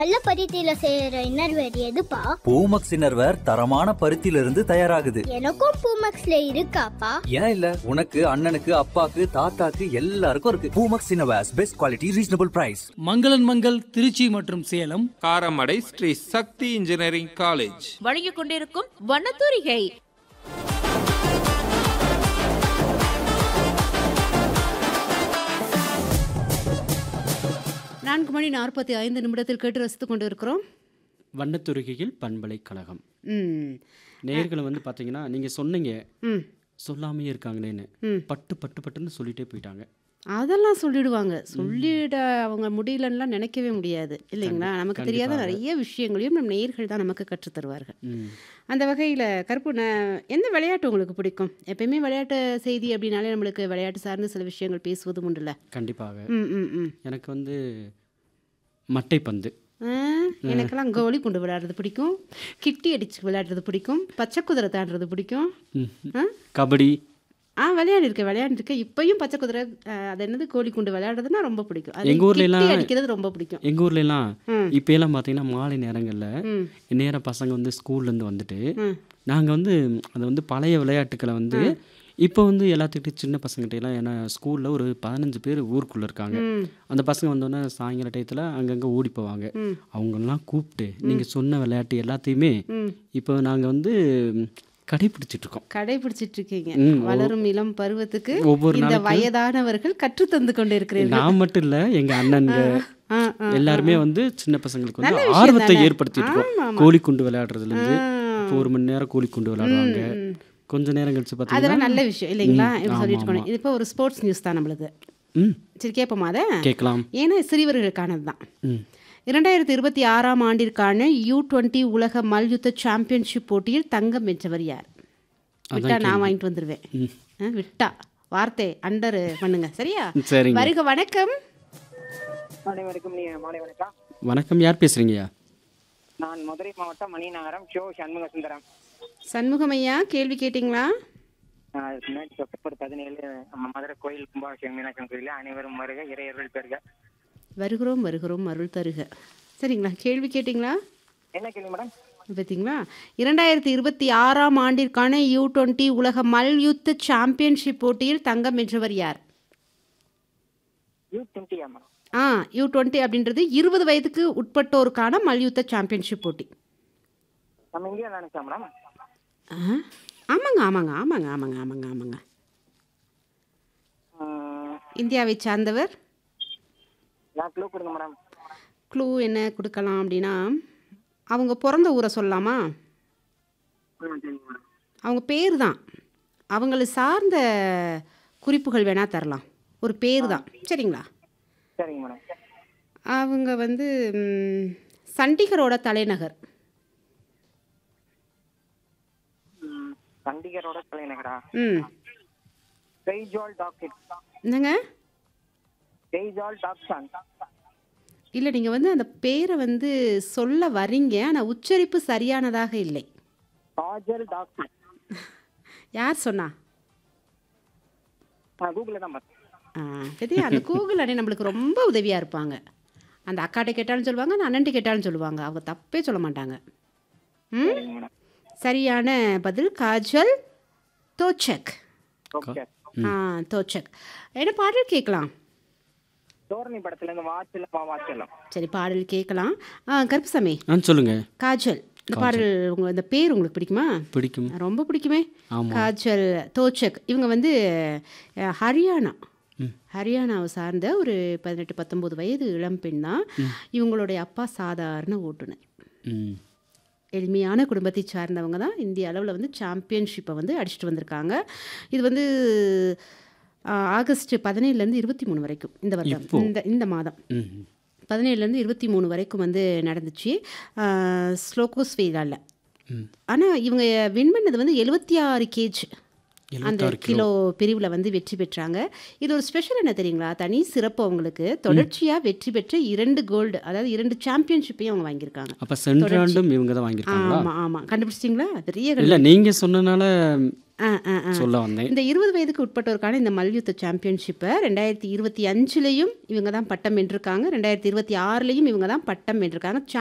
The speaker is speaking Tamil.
நல்ல பருத்தியில செய்யற இன்னர்வேர் எதுப்பா பூமக்ஸ் இன்னர்வேர் தரமான பருத்தியிலிருந்து தயாராகுது எனக்கும் பூமக்ஸ்ல இருக்காப்பா ஏன் இல்ல உனக்கு அண்ணனுக்கு அப்பாக்கு தாத்தாக்கு எல்லாருக்கும் இருக்கு Poomex innerwears best quality reasonable price Mangalan Mangal Tiruchi மற்றும் சேலம் காரமடை ஸ்ரீ சக்தி இன்ஜினியரிங் காலேஜ் வழங்கிக் கொண்டிருக்கும் வண்ணத்தூரிகை நான்கு மணி நாற்பத்தி ஐந்து நிமிடத்தில் கேட்டு ரசித்துக் கொண்டு இருக்கிறோம் வண்ணத்துருகையில் பண்பலைக்கழகம் ம் நேர்களை வந்து பார்த்தீங்கன்னா நீங்கள் சொன்னீங்க ம் சொல்லாமையே இருக்காங்களேன்னு ம். பட்டு பட்டு பட்டுன்னு சொல்லிட்டே போயிட்டாங்க அதெல்லாம் சொல்லிடுவாங்க சொல்லிட அவங்க முடியலன்னுலாம் நினைக்கவே முடியாது இல்லைங்களா நமக்கு தெரியாத கண்டிப்பாக. நிறைய விஷயங்களையும் நம் நேயர்கள் தான் நமக்கு கற்றுத் தருவார்கள் ம். அந்த வகையில் கருப்பு நான் எந்த விளையாட்டு உங்களுக்கு பிடிக்கும் எப்பயுமே விளையாட்டு செய்தி அப்படின்னாலே நம்மளுக்கு விளையாட்டு சார்ந்த சில விஷயங்கள் பேசுவதும் உண்டுல்ல கண்டிப்பாக ம் ம் ம் எனக்கு வந்து மட்டைப்பந்து ஆ, எனக்கெல்லாம் கோலி கொண்டு விளையாடுறது பிடிக்கும் கிட்டி அடிச்சு விளையாடுறது பிடிக்கும் பச்சை குதிரை தாண்டுறது பிடிக்கும் ம். ஆ கபடி ஆ விளையாடிருக்கேன் விளையாண்டுருக்கேன் இப்பயும் பச்சை குதிரை ஆ, அது என்னது கோழி குண்டு விளையாடுறதுன்னா ரொம்ப பிடிக்கும் அது எங்க ஊர்ல கிட்டி எல்லாம் அடிக்கிறது ரொம்ப பிடிக்கும் எங்கள் ஊர்ல எல்லாம் ம். இப்போ எல்லாம் பார்த்தீங்கன்னா மாலை நேரங்களில் ம் நேரம் பசங்க வந்து ஸ்கூல்லேருந்து வந்துட்டு ம் நாங்கள் வந்து அது வந்து பழைய விளையாட்டுக்களை வந்து இப்போ வந்து எல்லாத்துக்கிட்டையும் சின்ன பசங்கள்ட்ட எல்லாம் ஏன்னா ஸ்கூலில் ஒரு பதினஞ்சு பேர் ஊருக்குள்ளே இருக்காங்க ம் அந்த பசங்க வந்தோடனே சாயங்கால டயத்தில் அங்கங்கே ஓடி போவாங்க ம். அவங்களெல்லாம் கூப்பிட்டு நீங்கள் சொன்ன விளையாட்டு எல்லாத்தையுமே ம் இப்போ நாங்கள் வந்து கடைபிடிச்சிட்டு இருக்கோம் கடைபிடிச்சிட்டு இருக்கீங்க ம், ஒ- வளரும் இளம் பருவத்துக்கு ஒவ்வொரு இந்த நாளைக்கும் வயதானவர்கள் கற்றுத் தந்து கொண்டு இருக்கிறீர்கள் நான் மட்டும் இல்லை எங்கள் அண்ணன்க ஆ, ஆ, எல்லாருமே வந்து சின்ன பசங்களுக்கு நல்ல வந்து விஷயம் ஆர்வத்தை தானே. ஏற்படுத்திட்டு ஆமா, இருக்கோம் ஆமா. கோழிக்குண்டு விளையாடுறதுலேருந்து ஆ. இப்போ ஒரு மணி நேரம் கோழிக்குண்டு விளையாடுவாங்க ம். கொஞ்ச நேரம் கழிச்சு அதெல்லாம் பார்த்தீங்கன்னா நல்ல விஷயம் இல்லைங்களா ம், இப்படி ஆமா, சொல்லிட்டு இருக்கணும் ஆமா. இது இப்போ ஒரு ஸ்போர்ட்ஸ் நியூஸ் தான் நம்மளுக்கு ம் சரி கேட்போமா அதை கேட்கலாம் ஏன்னா சிறுவர்களுக்கானது தான் ம் இரண்டாயிரத்தி இருபத்தி ஆறாம் ஆண்டிற்கான யூ டுவெண்ட்டி உலக மல்யுத்த சாம்பியன்ஷிப் போட்டியில் தங்கம் வென்றவர் யார் விட்டா நான் வாங்கிட்டு வந்துடுவேன் ம். ஆ, விட்டா வார்த்தை அண்டர் பண்ணுங்க சரியா சரிங்க வருக வணக்கம் அனைவருக்கும் நீ மாலை வணக்கம் வணக்கம் யார் பேசுறீங்கய்யா நான் மதுரை மாவட்டம் மணிநகரம் ஷோ சண்முக சுந்தரம் சண்முகம் ஐயா கேள்வி கேட்டிங்களா ஆஹ் முன்னாடி செப்டம்பர் பதினேழு நம்ம மதுரை கோயில் கும்பாபிஷேகம் மீனாட்சி கோயிலில் அனைவரும் வருக இறையர்கள் பெருக வருகிறோம் வருகிறோம் அருள் தருக சரிங்களா கேள்வி கேட்டிங்களா என்ன கேள்வி மேடம் பார்த்தீங்களா இரண்டாயிரத்தி இருபத்தி ஆறாம் ஆண்டிற்கான யூ டுவெண்ட்டி உலக மல்யுத்த சாம்பியன்ஷிப் போட்டியில் தங்கம் வென்றவர் யார் யூ டுவெண்ட்டியா மேடம் ஆ யூ டுவெண்ட்டி அப்படின்றது இருபது வயதுக்கு உட்பட்டோருக்கான மல்யுத்த சாம்பியன்ஷிப் போட்டி நம்ம இந்தியா நினைச்சா மேடம் ஆ ஆமாங்க ஆமாங்க ஆமாங்க ஆமாங்க ஆமாங்க ஆமாங்க ஆஹ் இந்தியாவை சார்ந்தவர் நான் க்ளூ கொடுங்க மேடம் க்ளூ என்ன கொடுக்கலாம் அப்படின்னா அவங்க பிறந்த ஊரை சொல்லலாமா ம் சரிங்க மேடம் அவங்க பேர் தான் அவங்கள சார்ந்த குறிப்புகள் வேணால் தரலாம் ஒரு பேர் தான் சரிங்களா சரிங்க மேடம் அவங்க வந்து ம், சண்டிகரோட தலைநகர் ம், சண்டிகரோட தலைநகரா ம் பெய்ஜால் டாக்ஸின் என்னங்க பெய்ஜால் டாக்ஸான் இல்லை நீங்கள் வந்து அந்த பேரை வந்து சொல்ல வரீங்க ஆனால் உச்சரிப்பு சரியானதாக இல்லை காஜல் டாக்ஸின் யார் சொன்னா நான் கூகுளில் தான் பார்த்தேன் ஆ சரியா அந்த கூகுள் அணி நம்மளுக்கு ரொம்ப உதவியாக இருப்பாங்க அந்த அக்காட்ட கேட்டாலும் சொல்லுவாங்க அந்த அண்ணன்ட்ட கேட்டாலும் சொல்லுவாங்க அவங்க தப்பே சொல்ல மாட்டாங்க ம் சரிங்க மேடம் சரியான பதில் காஜல் தோச்சக் ஓகே ஆ தோச்சக் என்ன பாடல் கேட்கலாம் தோரணி படத்துல இருந்து வாட்சில் வா வாட்சலாம் சரி பாடல் கேட்கலாம் ஆ கருப்புசாமி ஆ சொல்லுங்க காஜல் இந்த பாடல் உங்க இந்த பேர் உங்களுக்கு பிடிக்குமா பிடிக்கும் ரொம்ப பிடிக்குமே ஆமா காஜல் தோச்சக் இவங்க வந்து அஹ், ஹரியானா ம். ஹரியானாவை சார்ந்த ஒரு பதினெட்டு பத்தொம்போது வயது இளம்பெண் தான் இவங்களுடைய அப்பா சாதாரண ஓட்டுநர் ம் எளிமையான குடும்பத்தை சார்ந்தவங்க தான் இந்திய அளவில் வந்து சாம்பியன்ஷிப்பை வந்து அடிச்சுட்டு வந்திருக்காங்க இது வந்து ஆஹ், ஆகஸ்ட் பதினேழுலேருந்து இருபத்தி மூணு வரைக்கும் இந்த வருடம் இப்போ? இந்த இந்த மாதம் ம் பதினேழுலேருந்து இருபத்தி மூணு வரைக்கும் வந்து நடந்துச்சு ஸ்லோகோஸ்வேகாவில் ம் ஆனால் இவங்க வின் பண்ணது வந்து எழுபத்தி ஆறு கேஜ் அந்த 76 கிலோ பிரிவில் வந்து வெற்றி பெற்றாங்க இது ஒரு ஸ்பெஷல் என்ன தெரியுங்களா தனி சிறப்பு அவங்களுக்கு தொடர்ச்சியாக வெற்றி பெற்ற இரண்டு கோல்டு அதாவது இரண்டு சாம்பியன்ஷிப்பையும் அவங்க வாங்கியிருக்காங்க அப்போ சென்ற ஆண்டும் இவங்க தான் வாங்கியிருக்காங்களா ஆமாம் ஆமாம் கண்டுபிடிச்சிட்டிங்களா பெரிய இல்லை நீங்கள் சொன்னனால ஆ ஆ ஆ சொல்ல வந்தேன் இந்த இருபது வயதுக்கு உட்பட்டோருக்கான இந்த மல்யுத்த சாம்பியன்ஷிப்பை ரெண்டாயிரத்தி இருபத்தி அஞ்சுலேயும் இவங்க தான் பட்டம் வென்றிருக்காங்க ரெண்டாயிரத்தி இருபத்தி ஆறுலேயும் இவங்க தான் பட்டம் வென்றிருக்காங்க